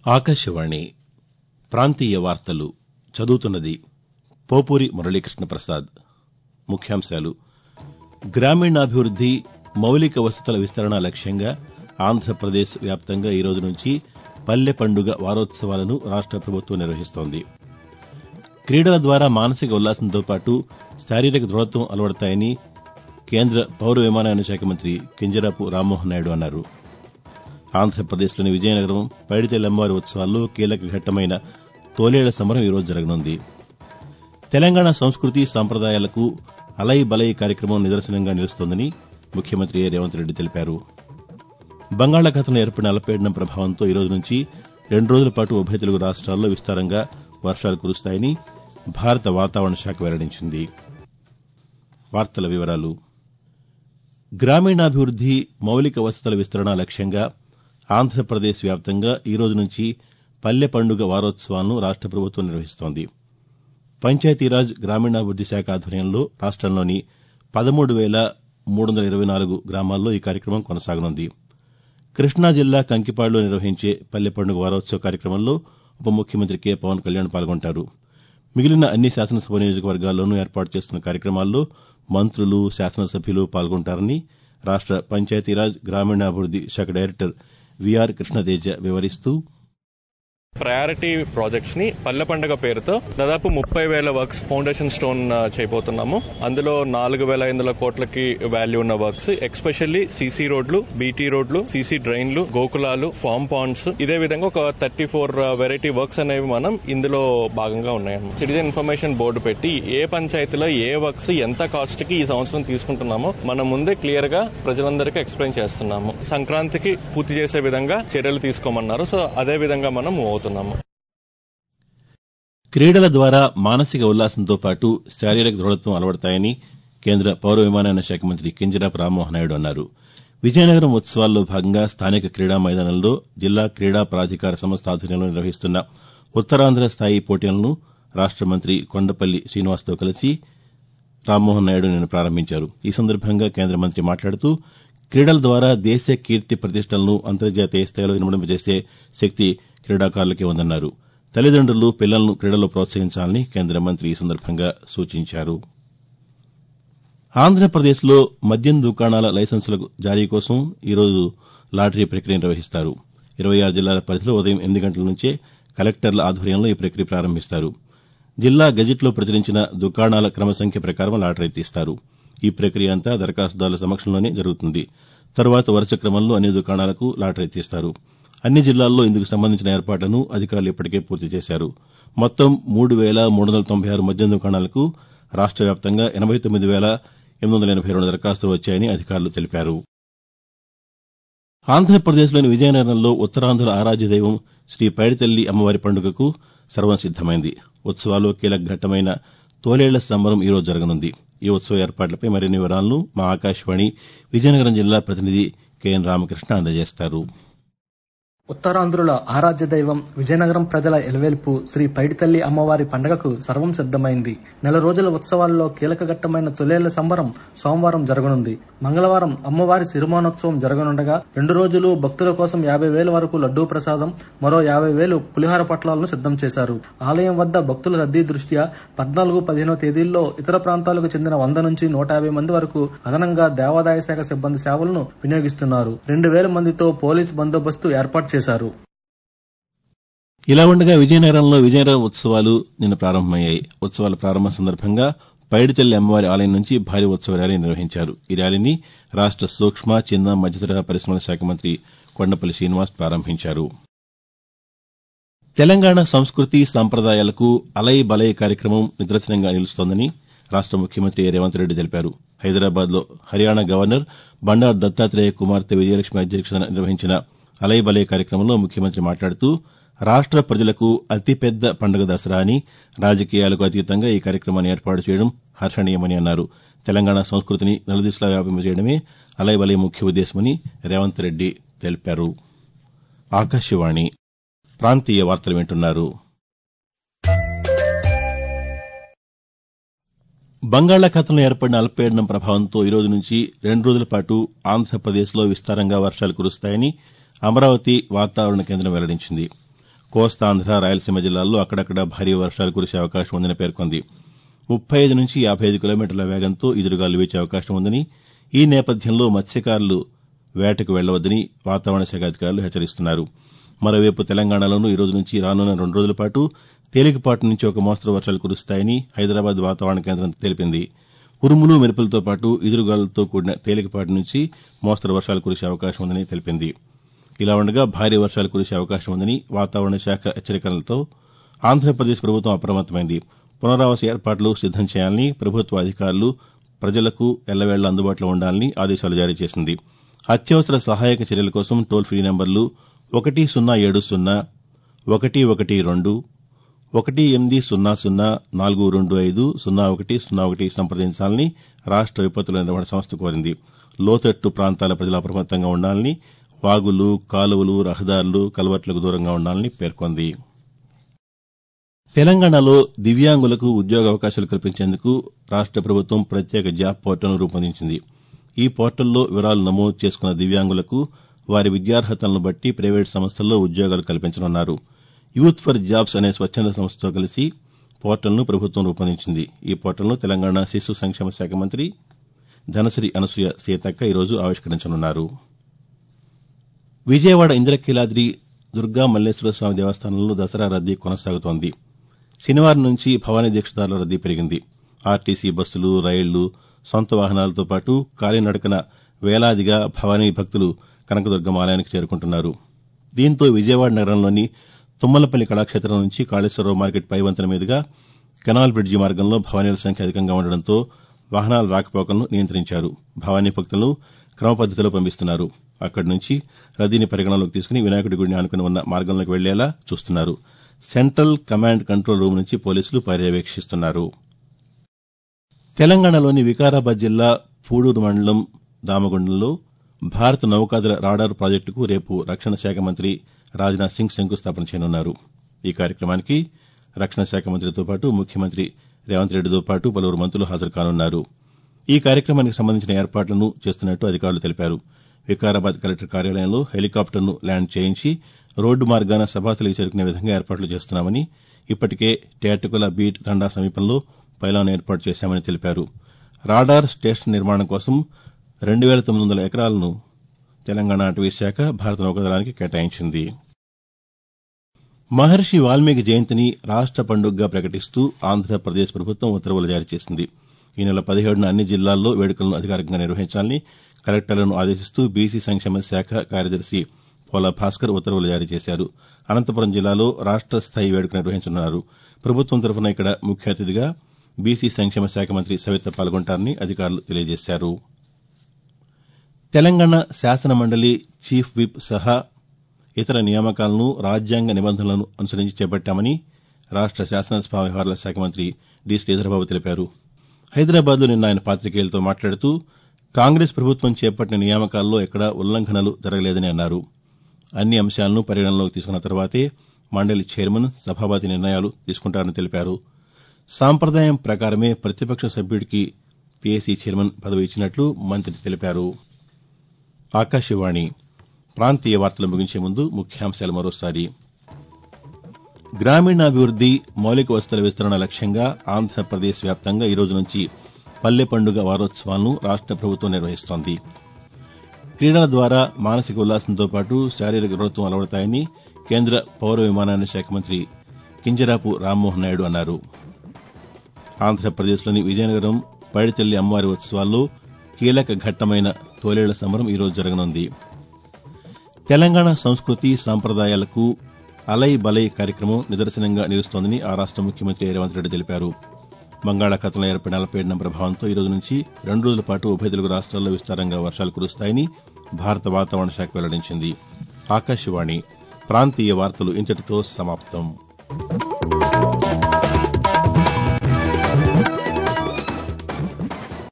ఆకాశవాణి ప్రాంతీయ వార్తలు చదువుతున్నది పోపూరి మురళీకృష్ణ ప్రసాద్ ముఖ్యాంశాలు గ్రామీణాభివృద్ది మౌలిక వసతుల విస్తరణ లక్ష్యంగా ఆంధ్రప్రదేశ్ వ్యాప్తంగా ఈ రోజు నుంచి పల్లె పండుగ వారోత్సవాలను రాష్ట ప్రభుత్వం నిర్వహిస్తోంది క్రీడల ద్వారా మానసిక ఉల్లాసంతో పాటు శారీరక దృఢత్వం అలవడతాయని కేంద్ర పౌర విమానయాన శాఖ మంత్రి కింజరాపు రామ్మోహన్ నాయుడు అన్నారు ఆంధ్రప్రదేశ్లోని విజయనగరం పైడితల్లి అమ్మవారి ఉత్సవాల్లో కీలక ఘట్టమైన తోలేళ్ల సంబరం ఈరోజు జరగనుంది తెలంగాణ సంస్కృతి సంప్రదాయాలకు అలయ్ బలయ్ కార్యక్రమం నిదర్శనంగా నిలుస్తోందని ముఖ్యమంత్రి ఏ రేవంత్ రెడ్డి తెలిపారు బంగాళాఖాతంలో ఏర్పడిన అల్పపీడనం ప్రభావంతో ఈ రోజు నుంచి రెండు రోజుల పాటు ఉభయ తెలుగు రాష్ట్రాల్లో విస్తారంగా వర్షాలు కురుస్తాయని భారత వాతావరణ శాఖ వెల్లడించింది వార్తల వివరాలు గ్రామీణాభివృద్ది మౌలిక వసతుల విస్తరణ లక్ష్యంగా ఆంధ్రప్రదేశ్ వ్యాప్తంగా ఈ రోజు నుంచి పల్లె పండుగ వారోత్సవాలను రాష్ట ప్రభుత్వం నిర్వహిస్తోంది పంచాయతీరాజ్ గ్రామీణాభివృద్ది శాఖ ఆధ్వర్యంలో రాష్టంలోని పదమూడు వేల మూడు వందల ఇరవై నాలుగు గ్రామాల్లో ఈ కార్యక్రమం కొనసాగనుంది కృష్ణా జిల్లా కంకిపాడులో నిర్వహించే పల్లె పండుగ వారోత్సవ కార్యక్రమంలో ఉప ముఖ్యమంత్రి కె పవన్ కళ్యాణ్ పాల్గొంటారు మిగిలిన అన్ని శాసనసభ నియోజకవర్గాల్లోనూ ఏర్పాటు చేస్తున్న కార్యక్రమాల్లో మంత్రులు శాసనసభ్యులు పాల్గొంటారని రాష్ట పంచాయతీరాజ్ గ్రామీణాభివృద్ది శాఖ డైరెక్టర్ విఆర్ కృష్ణతేజ వివరిస్తూ ప్రయారిటీ ప్రాజెక్ట్స్ ని పల్లె పండుగ పేరుతో దాదాపు ముప్పై వేల వర్క్స్ ఫౌండేషన్ స్టోన్ చేయబోతున్నాము అందులో నాలుగు వేల ఐదు వందల కోట్లకి వాల్యూ ఉన్న వర్క్స్ ఎక్స్పెషల్లీ సీసీ రోడ్లు బీటీ రోడ్లు సీసీ డ్రైన్లు గోకులాలు ఫామ్ పాండ్స్ ఇదే విధంగా ఒక థర్టీ ఫోర్ వెరైటీ వర్క్స్ అనేవి మనం ఇందులో భాగంగా ఉన్నాయన్నమాట సిటిజన్ ఇన్ఫర్మేషన్ బోర్డు పెట్టి ఏ పంచాయతీలో ఏ వర్క్స్ ఎంత కాస్ట్ కి ఈ సంవత్సరం తీసుకుంటున్నామో మనం ముందే క్లియర్ గా ప్రజలందరికీ ఎక్స్ప్లెయిన్ చేస్తున్నాము సంక్రాంతికి పూర్తి చేసే విధంగా చర్యలు తీసుకోమన్నారు సో అదే విధంగా మనం మూవ్ అవుతున్నాము క్రీడల ద్వారా మానసిక ఉల్లాసంతో పాటు శారీరక దృఢత్వం అలవడతాయని కేంద్ర పౌర విమానయాన శాఖ మంత్రి కింజరాపు రామ్మోహన్ నాయుడు అన్నారు విజయనగరం ఉత్సవాల్లో భాగంగా స్థానిక క్రీడా మైదానంలో జిల్లా క్రీడా ప్రాధికార సంస్థ ఆధ్వర్యంలో నిర్వహిస్తున్న ఉత్తరాంధ్ర స్థాయి పోటీలను రాష్ట మంత్రి కొండపల్లి శ్రీనివాస్తో కలిసి రామ్మోహన్ నాయుడు నిన్న ప్రారంభించారు ఈ సందర్భంగా కేంద్ర మంత్రి మాట్లాడుతూ క్రీడల ద్వారా దేశ కీర్తి ప్రతిష్టలను అంతర్జాతీయ స్థాయిలో ఇనుమడింపజేసే శక్తి క్రీడాకారులకే ఉందన్నారు తల్లిదండ్రులు పిల్లలను క్రీడల్లో ప్రోత్సహించాలని కేంద్ర మంత్రి ఈ సందర్భంగా సూచించారు ఆంధ్రప్రదేశ్లో మద్యం దుకాణాల లైసెన్సుల జారీ కోసం ఈరోజు లాటరీ ప్రక్రియ నిర్వహిస్తారు ఇరవై ఆరు జిల్లాల పరిధిలో ఉదయం ఎనిమిది గంటల నుంచే కలెక్టర్ల ఆధ్వర్యంలో ఈ ప్రక్రియ ప్రారంభిస్తారు జిల్లా గెజిట్లో ప్రచురించిన దుకాణాల క్రమ సంఖ్య ప్రకారం లాటరీ తీస్తారు ఈ ప్రక్రియ అంతా దరఖాస్తుదారుల సమక్షంలోనే జరుగుతుంది తరువాత వరుస క్రమంలో అన్ని దుకాణాలకు లాటరీ తీస్తారు అన్ని జిల్లాల్లో ఇందుకు సంబంధించిన ఏర్పాట్లను అధికారులు ఇప్పటికే పూర్తి చేశారు మొత్తం మూడు వేల మూడు వందల తొంభై ఆరు మద్యం దుకాణాలకు రాష్ట వ్యాప్తంగా ఎనబై తొమ్మిది వేల ఎనిమిది వందల ఎనబై రెండు దరఖాస్తులు వచ్చాయని అధికారులు తెలిపారు ఆంధ్రప్రదేశ్లోని విజయనగరంలో ఉత్తరాంధ్రుల ఆరాధ్య దైవం శ్రీ పైడితల్లి అమ్మవారి పండుగకు సర్వం సిద్దమైంది ఉత్సవాల్లో కీలక ఘట్టమైన తోలేళ్ల సంబరం ఈరోజు జరగనుంది ఈ ఉత్సవ ఏర్పాట్లపై మరిన్ని వివరాలను మా ఆకాశవాణి విజయనగరం జిల్లా ప్రతినిధి కెఎన్ రామకృష్ణ అందజేస్తారు ఉత్తరాంధ్రుల ఆరాధ్య దైవం విజయనగరం ప్రజల ఎలవేల్పు శ్రీ పైడితల్లి అమ్మవారి పండగకు సర్వం సిద్దమైంది నెల రోజుల ఉత్సవాల్లో కీలక ఘట్టమైన తొలేళ్ల సంబరం సోమవారం జరగనుంది మంగళవారం అమ్మవారి సిరిమానోత్సవం జరగనుండగా రెండు రోజులు భక్తుల కోసం యాభై వేల వరకు లడ్డూ ప్రసాదం మరో యాభై వేలు పులిహార పట్లాలను సిద్దం చేశారు ఆలయం వద్ద భక్తుల రద్దీ దృష్ట్యా పద్నాలుగు పదిహేనో తేదీల్లో ఇతర ప్రాంతాలకు చెందిన వంద నుంచి నూట యాభై మంది వరకు అదనంగా దేవాదాయ శాఖ సిబ్బంది సేవలను వినియోగిస్తున్నారు రెండు వేల మందితో పోలీస్ బందోబస్తు ఏర్పాటు చేశారు ఇలా ఉండగా విజయనగరంలో విజయనగరం ఉత్సవాలు నిన్న ప్రారంభమయ్యాయి ఉత్సవాల ప్రారంభం సందర్భంగా పైడితల్లి అమ్మవారి ఆలయం నుంచి భారీ ఉత్సవ ర్యాలీ నిర్వహించారు ఈ ర్యాలీని రాష్ట సూక్ష్మ చిన్న మధ్యతరహా పరిశ్రమల శాఖ మంత్రి కొండపల్లి శ్రీనివాస్ ప్రారంభించారు తెలంగాణ సంస్కృతి సంప్రదాయాలకు అలయ్ బలయ్ కార్యక్రమం నిదర్శనంగా నిలుస్తోందని రాష్ట ముఖ్యమంత్రి రేవంత్ రెడ్డి తెలిపారు హైదరాబాద్లో హర్యానా గవర్నర్ బండారు దత్తాత్రేయ కుమార్తె విజయలక్ష్మి అధ్యక్షతన నిర్వహించిన అలయ్ బలయ్ కార్యక్రమంలో ముఖ్యమంత్రి మాట్లాడుతూ రాష్ట ప్రజలకు అతిపెద్ద పండుగ దసరా అని రాజకీయాలకు అతీతంగా ఈ కార్యక్రమాన్ని ఏర్పాటు చేయడం హర్షణీయమని అన్నారు తెలంగాణ సంస్కృతిని నలుదిశలా వ్యాపింపజేయడమే అలయ్ బలయ్ ముఖ్య ఉద్దేశమని రేవంత్ రెడ్డి తెలిపారు ఆకాశవాణి ప్రాంతీయ వార్తలు వింటున్నారు బంగాళాఖాతంలో ఏర్పడిన అల్పపీడనం ప్రభావంతో ఈ రోజు నుంచి రెండు రోజుల పాటు ఆంధ్రప్రదేశ్లో విస్తారంగా వర్షాలు కురుస్తాయని అమరావతి వాతావరణ కేంద్రం వెల్లడించింది కోస్తాంధ్ర రాయలసీమ జిల్లాల్లో అక్కడక్కడ భారీ వర్షాలు కురిసే అవకాశం ఉందని పేర్కొంది ముప్పై ఐదు నుంచి యాభై ఐదు కిలోమీటర్ల వేగంతో ఈదురుగాలు వీచే అవకాశం ఉందని ఈ నేపథ్యంలో మత్స్యకారులు వేటకు వెళ్లవద్దని వాతావరణ శాఖ అధికారులు హెచ్చరిస్తున్నారు మరోవైపు తెలంగాణలోనూ ఈ రోజు నుంచి రానున్న రెండు రోజుల పాటు తేలికపాటి నుంచి ఒక మోస్తరు వర్షాలు కురుస్తాయని హైదరాబాద్ వాతావరణ కేంద్రం తెలిపింది ఉరుములు మెరుపులతో పాటు ఈదురుగాలులతో కూడిన తేలికపాటి నుంచి మోస్తరు వర్షాలు కురిసే అవకాశం ఉందని తెలిపింది ఇలా ఉండగా భారీ వర్షాలు కురిసే అవకాశం ఉందని వాతావరణ శాఖ హెచ్చరికలతో ఆంధ్రప్రదేశ్ ప్రభుత్వం అప్రమత్తమైంది పునరావాస ఏర్పాట్లు సిద్దం చేయాలని ప్రభుత్వ అధికారులు ప్రజలకు ఎల్లవేళ్ల అందుబాటులో ఉండాలని ఆదేశాలు జారీ చేసింది అత్యవసర సహాయక చర్యల కోసం టోల్ ఫ్రీ నెంబర్లు ఒకటి సున్నా ఏడు సున్నా ఒకటి ఒకటి రెండు ఒకటి ఎనిమిది సున్నా సున్నా నాలుగు రెండు ఐదు సున్నా ఒకటి సున్నా ఒకటి సంప్రదించాలని రాష్ట విపత్తుల నిర్వహణ సంస్థ కోరింది లోతట్టు ప్రాంతాల ప్రజలు అప్రమత్తంగా ఉండాలని వాగులు కాలువలు రహదారులు కల్వర్ట్లకు దూరంగా ఉండాలని పేర్కొంది తెలంగాణలో దివ్యాంగులకు ఉద్యోగ అవకాశాలు కల్పించేందుకు రాష్ట ప్రభుత్వం ప్రత్యేక జాబ్ పోర్టల్ను రూపొందించింది ఈ పోర్టల్లో వివరాలు నమోదు చేసుకున్న దివ్యాంగులకు వారి విద్యార్హతలను బట్టి ప్రైవేటు సంస్థల్లో ఉద్యోగాలు కల్పించనున్నారు యూత్ ఫర్ జాబ్స్ అనే స్వచ్చంద సంస్థతో కలిసి పోర్టల్ను ప్రభుత్వం రూపొందించింది ఈ పోర్టల్ను తెలంగాణ శిశు సంక్షేమ శాఖ మంత్రి ధనశ్రీ అనసూయ సీతక్క ఈరోజు ఆవిష్కరించనున్నారు విజయవాడ ఇంద్రకీలాద్రి దుర్గా మల్లేశ్వర స్వామి దేవస్థానంలో దసరా రద్దీ కొనసాగుతోంది శనివారం నుంచి భవానీ దీక్షదారుల రద్దీ పెరిగింది ఆర్టీసీ బస్సులు రైళ్లు సొంత వాహనాలతో పాటు కాలినడకన వేలాదిగా భవానీ భక్తులు కనకదుర్గమ్మ ఆలయానికి చేరుకుంటున్నారు దీంతో విజయవాడ నగరంలోని తుమ్మలపల్లి కళాక్షేత్రం నుంచి కాళేశ్వరరావు మార్కెట్ పైవంతెన మీదుగా కెనాల్ బ్రిడ్జి మార్గంలో భవానీల సంఖ్య అధికంగా ఉండడంతో వాహనాల రాకపోకలను నియంత్రించారు భవానీ భక్తులను క్రమపద్దతిలో పంపిస్తున్నారు అక్కడి నుంచి రద్దీని పరిగణలోకి తీసుకుని వినాయకుడి గుడిని ఆనుకుని ఉన్న మార్గంలోకి వెళ్లేలా చూస్తున్నారు సెంట్రల్ కమాండ్ కంట్రోల్ రూమ్ నుంచి పోలీసులు పర్యవేక్షిస్తున్నారు తెలంగాణలోని వికారాబాద్ జిల్లా పూడూరు మండలం దామగుండంలో భారత నౌకాదళ రాడార్ ప్రాజెక్టుకు రేపు రక్షణ శాఖ మంత్రి రాజ్నాథ్ సింగ్ శంకుస్థాపన చేయనున్నారు ఈ కార్యక్రమానికి రక్షణ శాఖ మంత్రితో పాటు ముఖ్యమంత్రి రేవంత్ రెడ్డితో పాటు పలువురు మంత్రులు హాజరు కానున్నారు ఈ కార్యక్రమానికి సంబంధించిన ఏర్పాట్లను చేస్తున్నట్టు అధికారులు తెలిపారు వికారాబాద్ కలెక్టర్ కార్యాలయంలో హెలికాప్టర్ను ల్యాండ్ చేయించి రోడ్డు మార్గాన సభాస్థలికి చేరుకునే విధంగా ఏర్పాట్లు చేస్తున్నామని ఇప్పటికే టేటకుల బీట్ తండా సమీపంలో పైలాన్ ఏర్పాటు చేశామని తెలిపారు రాడార్ స్టేషన్ నిర్మాణం కోసం రెండు వేల తొమ్మిది వందల ఎకరాలను తెలంగాణ అటవీ శాఖ భారత నౌకాదళానికి కేటాయించింది మహర్షి వాల్మీకి జయంతిని రాష్ట పండుగగా ప్రకటిస్తూ ఆంధ్రప్రదేశ్ ప్రభుత్వం ఉత్తర్వులు జారీ చేసింది ఈ నెల పదిహేడున అన్ని జిల్లాల్లో వేడుకలను అధికారికంగా నిర్వహించాలని కలెక్టర్లను ఆదేశిస్తూ బీసీ సంక్షేమ శాఖ కార్యదర్శి పోల భాస్కర్ ఉత్తర్వులు జారీ చేశారు అనంతపురం జిల్లాలో రాష్ట స్థాయి వేడుక నిర్వహించనున్నారు ప్రభుత్వం తరఫున ఇక్కడ ముఖ్య అతిథిగా బీసీ సంక్షేమ శాఖ మంత్రి సవిత పాల్గొంటారని అధికారులు తెలియజేశారు తెలంగాణ శాసన మండలి చీఫ్ విప్ సహా ఇతర నియామకాలను రాజ్యాంగ నిబంధనలను అనుసరించి చేపట్టామని రాష్ట శాసనసభా వ్యవహారాల శాఖ మంత్రి డి శ్రీధరబాబు తెలిపారు హైదరాబాద్లో నిన్న ఆయన పాతికేయులతో మాట్లాడుతూ కాంగ్రెస్ ప్రభుత్వం చేపట్టిన నియామకాల్లో ఎక్కడా ఉల్లంఘనలు జరగలేదని అన్నారు అన్ని అంశాలను పరిగణనలోకి తీసుకున్న తర్వాతే మండలి చైర్మన్ సభాపతి నిర్ణయాలు తీసుకుంటారని తెలిపారు సాంప్రదాయం ప్రకారమే ప్రతిపక్ష సభ్యుడికి పీఏసీ చైర్మన్ పదవి ఇచ్చినట్లు మంత్రి తెలిపారు ఆకాశవాణి ప్రాంతీయ వార్తలు ముగించే ముందు ముఖ్యాంశాలు మరోసారి గ్రామీణాభివృద్ది మౌలిక వసతుల విస్తరణ లక్ష్యంగా ఆంధ్రప్రదేశ్ వ్యాప్తంగా ఈ రోజు నుంచి పల్లె పండుగ వారోత్సవాలను రాష్ట ప్రభుత్వం నిర్వహిస్తోంది క్రీడల ద్వారా మానసిక ఉల్లాసంతో పాటు శారీరక దృఢత్వం అలవడతాయని కేంద్ర పౌర విమానయాన శాఖ మంత్రి కింజరాపు రామ్మోహన్ నాయుడు అన్నారు ఆంధ్రప్రదేశ్లోని విజయనగరం పైడితల్లి అమ్మవారి ఉత్సవాల్లో కీలక ఘట్టమైన తోలేళ్ల సమరం ఈరోజు జరగనుంది తెలంగాణ సంస్కృతి సాంప్రదాయాలకు అలై బలై కార్యక్రమం నిదర్శనంగా నిలుస్తోందని ఆ రాష్ట ముఖ్యమంత్రి రేవంత్ రెడ్డి తెలిపారు బంగాళాఖాతంలో ఏర్పడిన అల్పపీడనం ప్రభావంతో ఈ రోజు నుంచి రెండు రోజుల పాటు ఉభయ తెలుగు రాష్ట్రాల్లో విస్తారంగా వర్షాలు కురుస్తాయని భారత వాతావరణ శాఖ వెల్లడించింది ఆకాశవాణి ప్రాంతీయ వార్తలు ఇంతటితో సమాప్తం